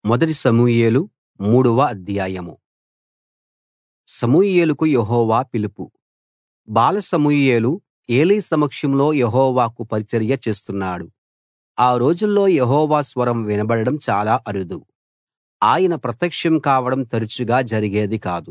మొదటి సమూయేలు మూడవ అధ్యాయం సమూయేలుకు యెహోవా పిలుపు బాల సమూయేలు ఏలీ సమక్షంలో యెహోవాకు పరిచర్య చేస్తున్నాడు ఆ రోజుల్లో యెహోవా స్వరం వినబడడం చాలా అరుదు ఆయన ప్రత్యక్షం కావడం తరచుగా జరిగేది కాదు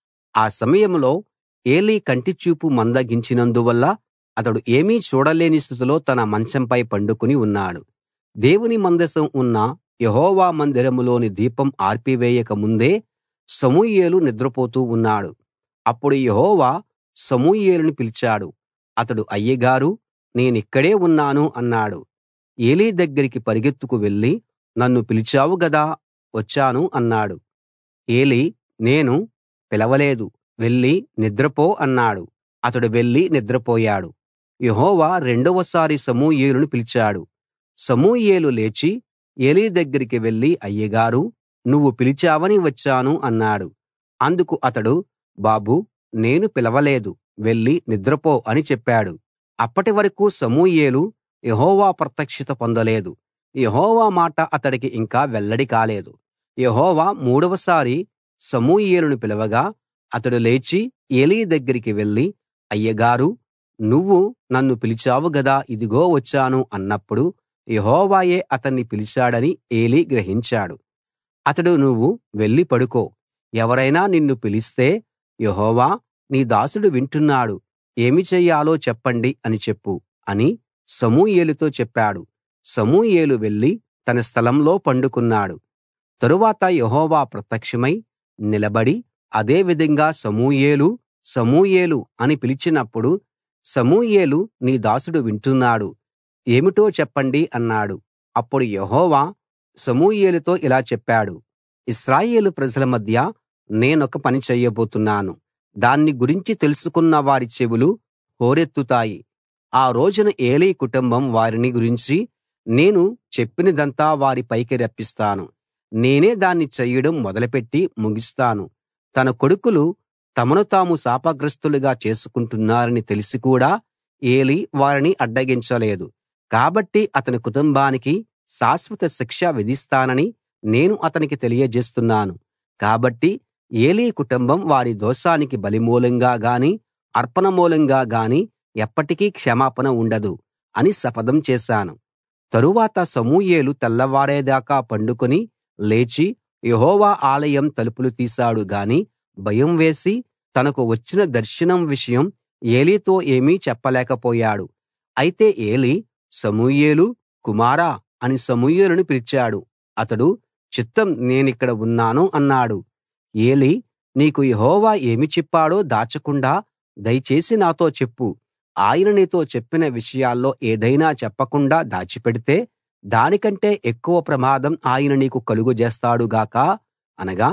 ఆ సమయంలో ఏలీ కంటిచూపు మందగించినందువల్ల అతడు ఏమీ చూడలేని స్థితిలో తన మంచంపై పండుకుని ఉన్నాడు దేవుని మందసం ఉన్న యెహోవా మందిరంలోని దీపం ఆర్పివేయక ముందే సమూయేలు నిద్రపోతూ ఉన్నాడు అప్పుడు యెహోవా సమూయేలును పిలిచాడు అతడు అయ్యగారూ నేనిక్కడే ఉన్నాను అన్నాడు ఏలీ దగ్గరికి పరిగెత్తుకు వెళ్లి నన్ను పిలిచావు గదా వచ్చాను అన్నాడు ఏలీ నేను పిలవలేదు వెళ్లి నిద్రపో అన్నాడు అతడు వెళ్లి నిద్రపోయాడు యెహోవా రెండవసారి సమూయేలును పిలిచాడు సమూయేలు లేచి ఏలీ దగ్గరికి వెళ్లి అయ్యగారూ నువ్వు పిలిచావని వచ్చాను అన్నాడు అందుకు అతడు బాబూ నేను పిలవలేదు వెళ్లి నిద్రపో అని చెప్పాడు అప్పటి వరకూ సమూయేలు యెహోవా ప్రత్యక్షత పొందలేదు యెహోవా మాట అతడికి ఇంకా వెల్లడి కాలేదు యెహోవా మూడవసారి సమూయేలును పిలవగా అతడు లేచి ఏలీ దగ్గరికి వెళ్లి అయ్యగారూ నువ్వు నన్ను పిలిచావు గదా ఇదిగో వచ్చాను అన్నప్పుడు యెహోవాయే అతన్ని పిలిచాడని ఏలీ గ్రహించాడు అతడు నువ్వు వెళ్లి పడుకో ఎవరైనా నిన్ను పిలిస్తే యెహోవా నీ దాసుడు వింటున్నాడు ఏమి చెయ్యాలో చెప్పండి అని చెప్పు అని సమూయేలుతో చెప్పాడు సమూయేలు వెళ్లి తన స్థలంలో పండుకున్నాడు తరువాత యెహోవా ప్రత్యక్షమై నిలబడి అదే విధంగా సమూయేలూ సమూయేలు అని పిలిచినప్పుడు సమూయేలు నీ దాసుడు వింటున్నాడు ఏమిటో చెప్పండి అన్నాడు అప్పుడు యెహోవా సమూయేలుతో ఇలా చెప్పాడు ఇశ్రాయేలు ప్రజల మధ్య నేనొక పని చెయ్యబోతున్నాను దాన్ని గురించి తెలుసుకున్న వారి చెవులు హోరెత్తుతాయి ఆ రోజున ఏలీ కుటుంబం వారిని గురించి నేను చెప్పినదంతా వారి పైకి రప్పిస్తాను నేనే దాన్ని చెయ్యడం మొదలుపెట్టి ముగిస్తాను తన కొడుకులు తమను తాము శాపగ్రస్తులుగా చేసుకుంటున్నారని తెలిసి కూడా ఏలీ వారిని అడ్డగించలేదు కాబట్టి అతని కుటుంబానికి శాశ్వత శిక్ష విధిస్తానని నేను అతనికి తెలియజేస్తున్నాను కాబట్టి ఏలీ కుటుంబం వారి దోషానికి బలిమూలంగా గానీ అర్పణ మూలంగా గానీ ఎప్పటికీ క్షమాపణ ఉండదు అని శపథం చేశాను తరువాత సమూయేలు తెల్లవారేదాకా పండుకుని లేచి యెహోవా ఆలయం తలుపులు తీశాడు గాని భయం వేసి తనకు వచ్చిన దర్శనం విషయం ఏలీతో ఏమీ చెప్పలేకపోయాడు అయితే ఏలీ సమూయేలూ కుమారా అని సమూయేలును పిలిచాడు అతడు చిత్తం నేనిక్కడ ఉన్నాను అన్నాడు ఏలీ నీకు యెహోవా ఏమి చెప్పాడో దాచకుండా దయచేసి నాతో చెప్పు ఆయన నీతో చెప్పిన విషయాల్లో ఏదైనా చెప్పకుండా దాచిపెడితే దానికంటే ఎక్కువ ప్రమాదం ఆయన నీకు కలుగజేస్తాడు గాక అనగా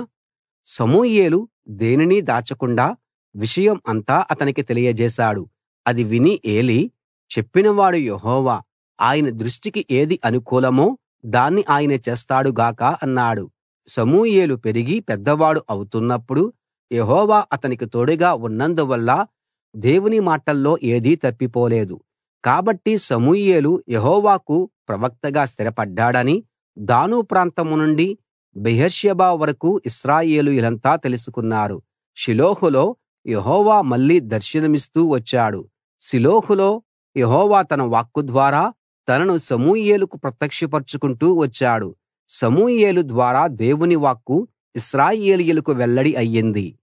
సమూయేలు దేనినీ దాచకుండా విషయం అంతా అతనికి తెలియజేశాడు అది విని ఏలీ చెప్పినవాడు యెహోవా ఆయన దృష్టికి ఏది అనుకూలమో దాన్ని ఆయన చేస్తాడు గాక అన్నాడు సమూయేలు పెరిగి పెద్దవాడు అవుతున్నప్పుడు యెహోవా అతనికి తోడుగా ఉన్నందువల్ల దేవుని మాటల్లో ఏదీ తప్పిపోలేదు కాబట్టి సమూయేలు యెహోవాకు ప్రవక్తగా స్థిరపడ్డాడని దాను ప్రాంతం నుండి బెయేర్షెబా వరకూ ఇశ్రాయేలీయులంతా తెలుసుకున్నారు షిలోహులో యెహోవా మళ్ళీ దర్శనమిస్తూ వచ్చాడు షిలోహులో యెహోవా తన వాక్కు ద్వారా తనను సమూయేలుకు ప్రత్యక్షపరచుకుంటూ వచ్చాడు సమూయేలు ద్వారా దేవుని వాక్కు ఇశ్రాయేలీయులకు వెల్లడి అయ్యింది